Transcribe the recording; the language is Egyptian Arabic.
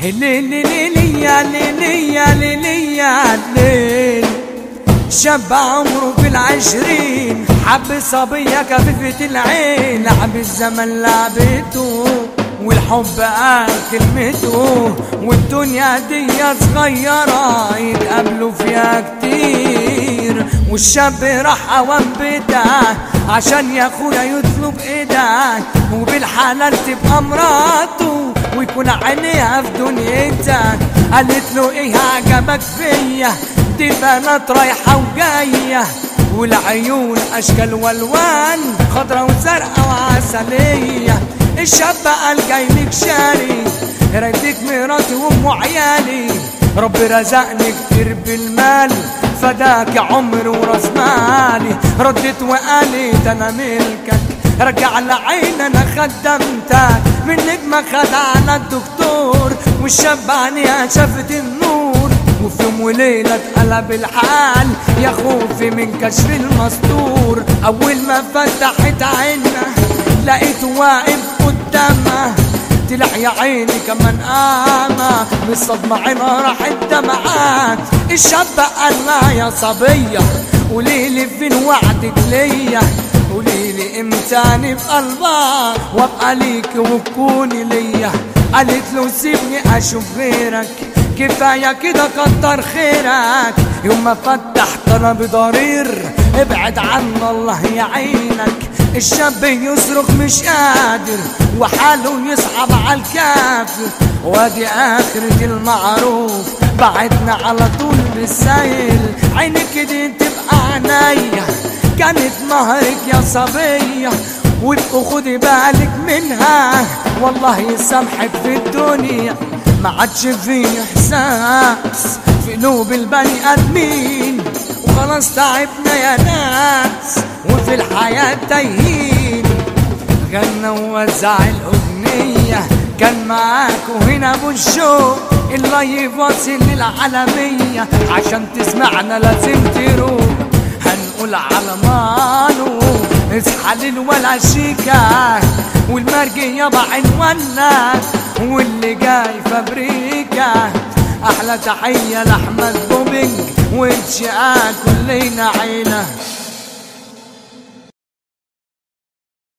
الليل ليلي يا ليلي يا ليلي يا الليل شاب عمره في العشرين حب صبية كفيفة العين لعب الزمن لعبته والحب قال كلمته والدنيا دي صغيرة يتقابلوا فيها كتير والشاب راح اوام بيته عشان يا اخويا يطلب ايده وبالحلال تبقى مراته ويكون عينيها في دنيتها قالت له ايه عجبك فيا دي البنات رايحة وجاية والعيون أشكال والوان خضرا وزرقاء وعسلية الشاب قال جاي لك شاري رديك مراتي وام عيالي ربي رزقني كتير بالمال فداك عمري وراس مالي ردت وقالت انا ملكك رجع لعين انا خدمتك منك ما خد على الدكتور والشاب عينيها شافت النور وفي يوم وليلة اتقلب الحال يا خوفي من كشف المستور أول ما فتحت عينها لقيته واقف قدامها طلع يا عيني كمان قامة من الصدمة عينها راحت دمعات الشاب قال لها يا صبية قوليلي فين وعدك ليا قوليلي امتى نبقى قلبك وابقى ليك وتكوني ليا قالت له سيبني اشوف غيرك كفاية كده كتر خيرك يوم ما فتحت انا بضرير ابعد عنا الله يعينك الشاب يصرخ مش قادر وحاله يصعب على الكافر وادي اخرة المعروف بعدنا على طول بالسيل عينك دي تبقى عينيا كانت مهرك يا صبية وابقوا خدي بالك منها والله يسامحك في الدنيا ما عادش في احساس في قلوب البني ادمين وخلاص تعبنا يا ناس وفي الحياة تايهين غنى ووزع الاغنية كان معاكوا هنا ابو الشوق اللايف واصل للعالمية عشان تسمعنا لازم تروح هنقول على مانو اصحى للولا شيكا والمرجي يابا عنوانا واللي جاي فابريكا احلى تحيه لاحمد بوبينج وانشاء كلنا عيله